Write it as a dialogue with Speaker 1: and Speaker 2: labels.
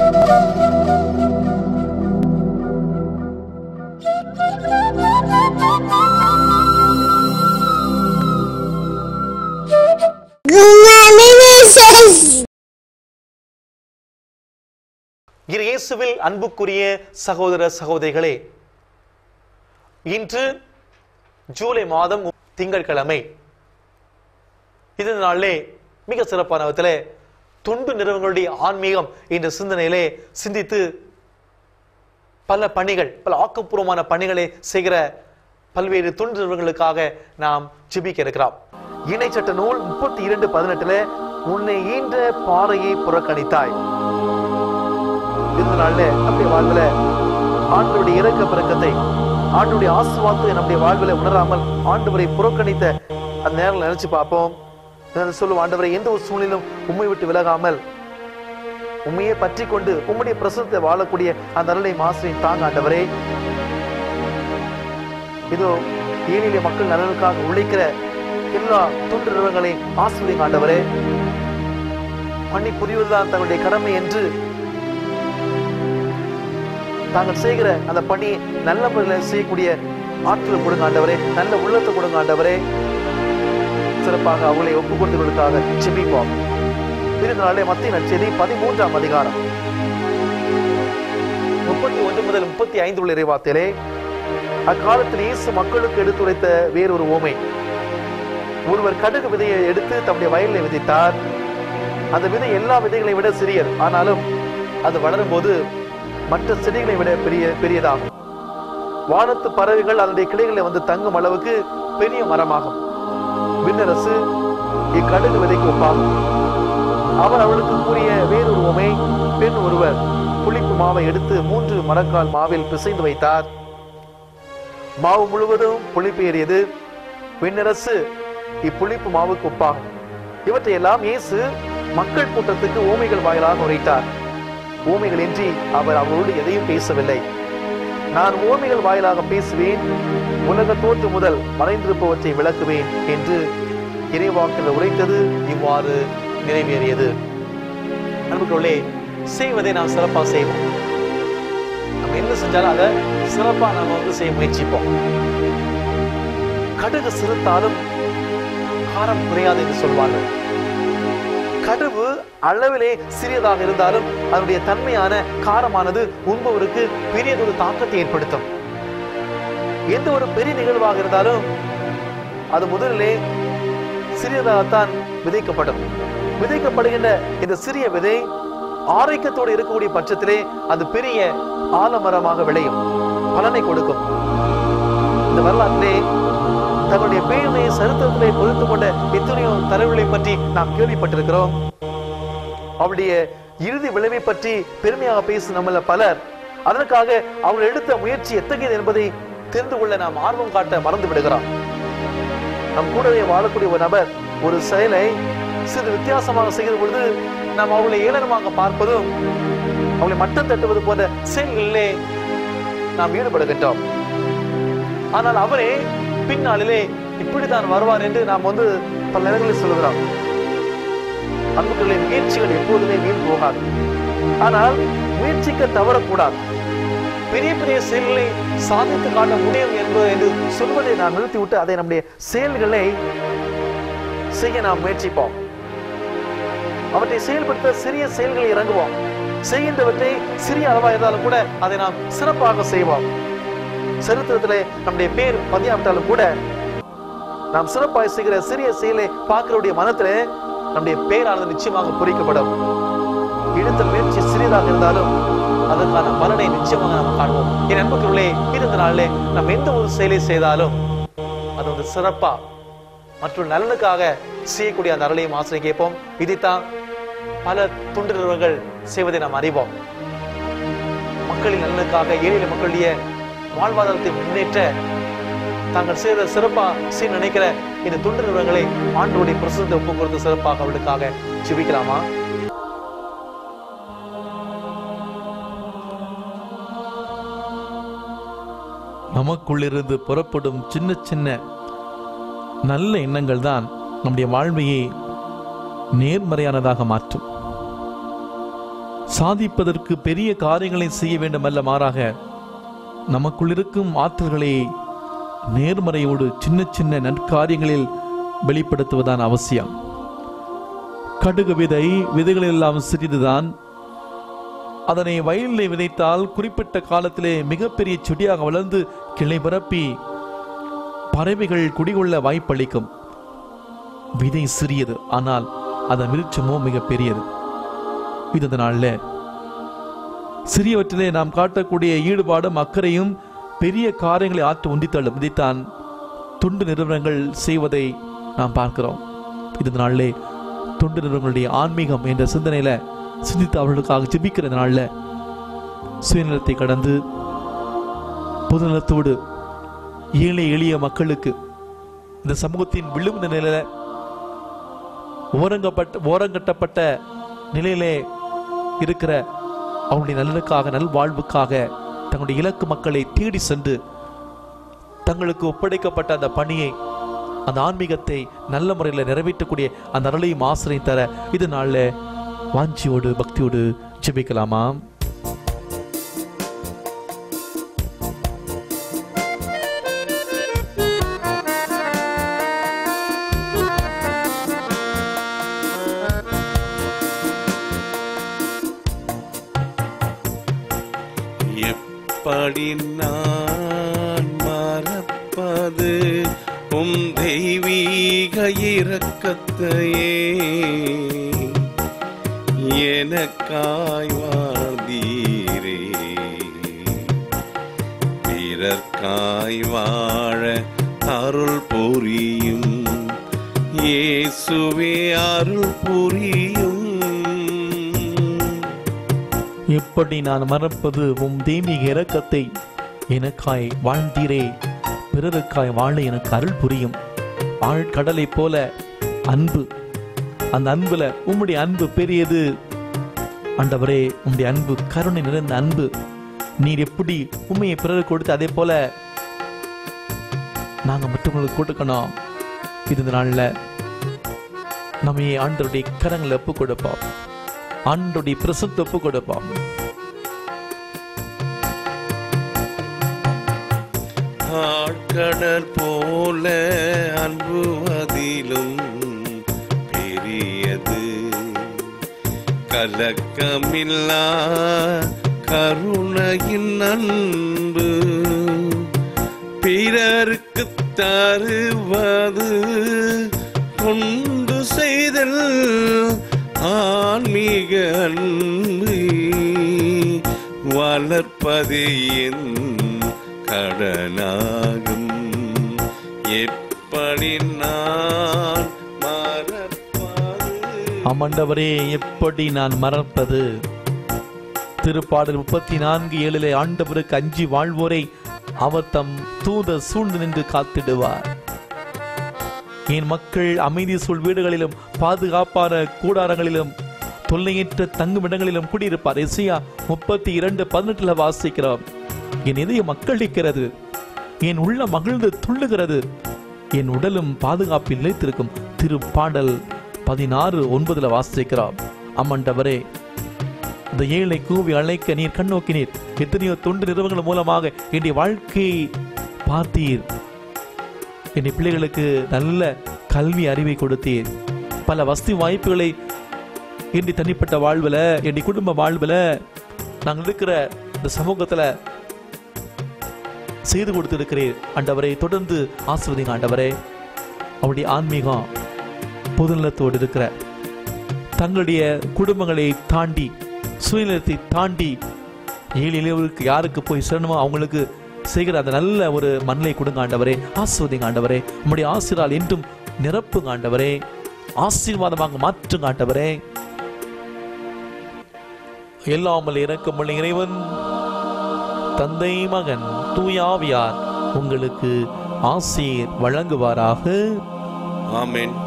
Speaker 1: இரு இயேசுவில் அன்புக்குரிய சகோதர சகோதரிகளே இன்று ஜூலை மாதம் திங்கட்கிழமை இது நாளிலே மிக சிறப்பான விதத்திலே தொண்டு நிறுவனங்களுடைய ஆன்மீகம் என்ற சிந்தனையிலே சிந்தித்து பல பணிகள் பல ஆக்கப்பூர்வமான பணிகளை செய்கிற பல்வேறு தொண்டு நிறுவனங்களுக்காக நாம் ஜெபிக்க இருக்கிறோம் இணைச்சட்ட நூல் முப்பத்தி இரண்டு பதினெட்டுல உன்னை ஈன்ற பாறையை புறக்கணித்தாய் இந்த நாள்ல நம்முடைய வாழ்வுல ஆண்டவருடைய இறக்க பிறக்கத்தை ஆண்டுடைய ஆசுவாத்தை நம்முடைய வாழ்வுல உணராமல் ஆண்டவரை புறக்கணித்த அந்த நேரம் நினைச்சு பார்ப்போம் நான் சொல்லுவோம் ஆண்டவரை எந்த ஒரு சூழ்நிலும் உண்மை விட்டு விலகாமல் உண்மையை பற்றி கொண்டு உம்முடைய பிரசனத்தை வாழக்கூடிய அந்த அருளை மாசிரின் தாங்க ஆண்டவரே இதோ ஏழிலே மக்கள் நலனுக்காக உழைக்கிற எல்லா தொண்டு நிறுவனங்களையும் ஆசிரியங்க ஆண்டவரே பணி புரிவதுதான் தங்களுடைய கடமை என்று தாங்கள் செய்கிற அந்த பணி நல்ல முறையில் செய்யக்கூடிய ஆற்றல் கொடுங்க ஆண்டவரே நல்ல உள்ளத்தை கொடுங்க ஆண்டவரே சிறப்பாக அவங்களை ஒப்புக் கொடுத்தவர்களுக்காக செபிப்போம் பிறந்தநாளே மத்திய நற்செய்தி பதிமூன்றாம் அதிகாரம் முப்பத்தி ஒன்று முதல் முப்பத்தி ஐந்து உள்ள இறைவார்த்தையிலே அக்காலத்தில் இயேசு மக்களுக்கு எடுத்துரைத்த வேறொரு ஓமை ஒருவர் கடுகு விதையை எடுத்து தம்முடைய வயலில் விதைத்தார் அந்த விதை எல்லா விதைகளை விட சிறியது ஆனாலும் அது வளரும் போது மற்ற செடிகளை விட பெரிய பெரியதாகும் வானத்து பறவைகள் அதனுடைய கிளைகளை வந்து தங்கும் அளவுக்கு பெரிய மரமாகும் விண்ணரசு இக்கடுகு விதைக்கு ஒப்பாகும் அவர் அவளுக்கு கூறிய வேறொரு உமை பெண் ஒருவர் புளிப்பு மாவை எடுத்து மூன்று மரக்கால் மாவில் பிசைந்து வைத்தார் மாவு முழுவதும் புளிப்பு ஏறியது விண்ணரசு இப்புளிப்பு மாவுக்கு ஒப்பாகும் இவற்றையெல்லாம் இயேசு மக்கள் கூட்டத்துக்கு ஊமைகள் வாயிலாக உரைத்தார் ஊமைகளின்றி அவர் அவரோடு எதையும் பேசவில்லை நான் ஊமைகள் வாயிலாக பேசுவேன் உலக தோற்று முதல் மறைந்திருப்பவற்றை விளக்குவேன் என்று இறைவாக்கில் உரைத்தது இவ்வாறு நிறைவேறியது அன்புக்குள்ளே செய்வதை நாம் சிறப்பா செய்வோம் நம்ம என்ன செஞ்சாலும் அதை சிறப்பா நாம வந்து செய்ய முயற்சிப்போம் கடுகு சிறுத்தாலும் காரம் குறையாது என்று சொல்வார்கள் கடுகு அளவிலே சிறியதாக இருந்தாலும் அதனுடைய தன்மையான காரமானது உண்பவருக்கு பெரியதொரு தாக்கத்தை ஏற்படுத்தும் எந்த ஒரு பெரிய நிகழ்வாக இருந்தாலும் அது முதலிலே சிறியதாகத்தான் விதைக்கப்படும் விதைக்கப்படுகின்ற இந்த சிறிய விதை ஆரோக்கியத்தோடு இருக்கக்கூடிய பட்சத்திலே அது பெரிய ஆலமரமாக விளையும் பலனை கொடுக்கும் இந்த வரலாற்றிலே தன்னுடைய பேருனை சரித்திரத்திலே பொறுத்து கொண்ட எத்தனையோ தலைவர்களை பற்றி நாம் கேள்விப்பட்டிருக்கிறோம் அவருடைய இறுதி விளைவை பற்றி பெருமையாக பேசும் நம்மள பலர் அதற்காக அவர்கள் எடுத்த முயற்சி எத்தகையது என்பதை தெரிந்து கொள்ள நாம் ஆர்வம் காட்ட மறந்து விடுகிறோம் நம் கூடவே வாழக்கூடிய ஒரு நபர் ஒரு செயலை சிறு வித்தியாசமாக செய்கிற பொழுது நாம் அவர்களை ஏளனமாக பார்ப்பதும் அவளை மட்டம் தட்டுவது போன்ற செயல்களிலே நாம் ஈடுபடுகின்றோம் ஆனால் அவரே பின்னாளிலே இப்படித்தான் வருவார் என்று நாம் வந்து பல நேரங்களில் சொல்லுகிறோம் அன்புகளின் முயற்சிகள் எப்போதுமே வீண் போகாது ஆனால் முயற்சிக்க தவறக்கூடாது பெரிய பெரிய செயல்களை சாதித்து காட்ட முடியும் என்பது என்று சொல்வதை நாம் நிறுத்திவிட்டு அதை நம்முடைய செயல்களை செய்ய நாம் முயற்சிப்போம் அவற்றை செயல்படுத்த சிறிய செயல்களை இறங்குவோம் செய்கின்றவற்றை சிறிய அளவா இருந்தாலும் கூட அதை நாம் சிறப்பாக செய்வோம் சரித்திரத்திலே நம்முடைய பேர் பதியாவிட்டாலும் கூட நாம் சிறப்பாக செய்கிற சிறிய செயலை பார்க்கிறவுடைய மனத்திலே நம்முடைய பேரானது நிச்சயமாக பொறிக்கப்படும் எடுத்த முயற்சி சிறியதாக இருந்தாலும் அதற்கான பலனை நிச்சயமாக நாம் காணுவோம் என் அன்புக்குள்ளே இருந்த நாளிலே நாம் எந்த ஒரு செயலை செய்தாலும் அது வந்து சிறப்பா மற்றும் நலனுக்காக செய்யக்கூடிய அந்த அருளையும் ஆசிரியை கேட்போம் இதைத்தான் பல தொண்டு நிறுவனங்கள் செய்வதை நாம் அறிவோம் மக்களின் நலனுக்காக ஏழை மக்களுடைய வாழ்வாதாரத்தை முன்னேற்ற தாங்கள் செய்த சிறப்பா செய்ய நினைக்கிற இந்த தொண்டு நிறுவனங்களை ஆண்டோடைய பிரசுரத்தை ஒப்புக் கொடுத்து சிறப்பாக அவளுக்காக ஜெபிக்கலாமா
Speaker 2: நமக்குள்ளிருந்து புறப்படும் சின்ன சின்ன நல்ல எண்ணங்கள் தான் நம்முடைய வாழ்வையை நேர்மறையானதாக மாற்றும் சாதிப்பதற்கு பெரிய காரியங்களை செய்ய வேண்டும் அல்ல மாறாக நமக்குள் இருக்கும் ஆற்றல்களை நேர்மறையோடு சின்ன சின்ன நற்காரியங்களில் வெளிப்படுத்துவதான் அவசியம் கடுகு விதை விதைகள் எல்லாம் சிறிதுதான் அதனை வயலில் விதைத்தால் குறிப்பிட்ட காலத்திலே மிகப்பெரிய செடியாக வளர்ந்து கிளை பரப்பி பறவைகள் குடிகொள்ள வாய்ப்பளிக்கும் விதை சிறியது ஆனால் அதன் விருட்சமோ மிக பெரியது இந்த நாள்ல சிறியவற்றிலே நாம் காட்டக்கூடிய ஈடுபாடும் அக்கறையும் பெரிய காரியங்களை ஆற்ற உந்தித்தள்ளும் இதைத்தான் தொண்டு நிறுவனங்கள் செய்வதை நாம் பார்க்கிறோம் இந்த நாளிலே தொண்டு நிறுவனங்களுடைய ஆன்மீகம் என்ற சிந்தனையில சிந்தித்து அவர்களுக்காக ஜெபிக்கிற இந்த நாள்ல சுயநலத்தை கடந்து பொதுநலத்தோடு ஏழை எளிய மக்களுக்கு இந்த சமூகத்தின் விளிம்பு நிலையில ஓரங்கப்பட்ட ஓரங்கட்டப்பட்ட நிலையிலே இருக்கிற அவங்களுடைய நலனுக்காக நல்வாழ்வுக்காக தங்களுடைய இலக்கு மக்களை தேடி சென்று தங்களுக்கு ஒப்படைக்கப்பட்ட அந்த பணியை அந்த ஆன்மீகத்தை நல்ல முறையில் நிறைவேற்றக்கூடிய அந்த அருளையும் ஆசிரியம் தர இது நாளில் வாஞ்சியோடு பக்தியோடு ஜெபிக்கலாமா
Speaker 3: எப்படி நான் மறப்பது உம் தெய்வீக இரக்கத்தையே எனக்காய் வாழ்ந்தீரே பிறர்க்காய் வாழ அருள் புரியும் இயேசுவே அருள் புரியும்
Speaker 2: எப்படி நான் மறப்பது உம் தெய்வீக இரக்கத்தை எனக்காய் வாழ்ந்தீரே பிறருக்காய் வாழ எனக்கு அருள் புரியும் ஆழ்கடலை போல அன்பு அந்த அன்புல உம்முடைய அன்பு பெரியது ஆண்டவரே உம்முடைய அன்பு கருணை நிறைந்த அன்பு நீர் எப்படி உண்மையை பிறருக்கு கொடுத்து அதே போல நாங்க மற்றவங்களுக்கு கொடுக்கணும் இந்த நாள்ல நம்ம ஆண்டவருடைய கரங்களை ஒப்பு கொடுப்போம் ஆண்டோடைய பிரசத்தை ஒப்பு கொடுப்போம்
Speaker 3: ஆழ்கடல் போல அன்புவதிலும் பெரியது கலக்கமில்லா கருணையின் அன்பு பிறருக்கு தருவது கொண்டு செய்தல் ஆன்மீக அன்பு வளர்ப்பது என் கடனாகும் எப்படி நான் மறப்பது
Speaker 2: ஆமாண்டவரே எப்படி நான் மறப்பது திருப்பாடல் முப்பத்தி நான்கு ஏழிலே ஆண்டவருக்கு அஞ்சி வாழ்வோரை அவர் தம் தூத சூழ்ந்து நின்று காத்திடுவார் என் மக்கள் அமைதி சூழ் வீடுகளிலும் பாதுகாப்பான கூடாரங்களிலும் தொல்லையற்ற தங்குமிடங்களிலும் குடியிருப்பார் எசியா முப்பத்தி இரண்டு பதினெட்டுல வாசிக்கிறோம் என் இதய மக்களிக்கிறது என் உள்ள மகிழ்ந்து துள்ளுகிறது என் உடலும் பாதுகாப்பில் நிலைத்திருக்கும் திருப்பாடல் பதினாறு ஒன்பதுல வாசிக்கிறோம் அம்மண்டவரே இந்த ஏழை கூவி அழைக்க நீர் கண்ணோக்கினீர் எத்தனையோ தொண்டு நிறுவனங்கள் மூலமாக என்னுடைய வாழ்க்கையை பார்த்தீர் என்னுடைய பிள்ளைகளுக்கு நல்ல கல்வி அறிவை கொடுத்தீர் பல வசதி வாய்ப்புகளை என்னுடைய தனிப்பட்ட வாழ்வுல என்னுடைய குடும்ப வாழ்வுல நாங்கள் இருக்கிற இந்த சமூகத்துல செய்து கொடுத்திருக்கிறீர் ஆண்டவரை தொடர்ந்து ஆசிர்வதிங்க ஆண்டவரே அவருடைய ஆன்மீகம் பொதுநலத்தோடு இருக்கிற தங்களுடைய குடும்பங்களை தாண்டி சுயநலத்தை தாண்டி ஏழு இளையவருக்கு யாருக்கு போய் சேரணுமோ அவங்களுக்கு செய்கிற அந்த நல்ல ஒரு மண்ணை கொடுங்க ஆண்டவரே ஆசிர்வதிங்க ஆண்டவரே உம்முடைய ஆசிரால் என்றும் நிரப்புங்க ஆண்டவரே ஆசீர்வாதமாக மாற்றுங்க ஆண்டவரே எல்லாமல் இறக்கமுள்ள இறைவன் தந்தை மகன் தூயாவியார் உங்களுக்கு ஆசீர் வழங்குவாராக
Speaker 3: ஆமென்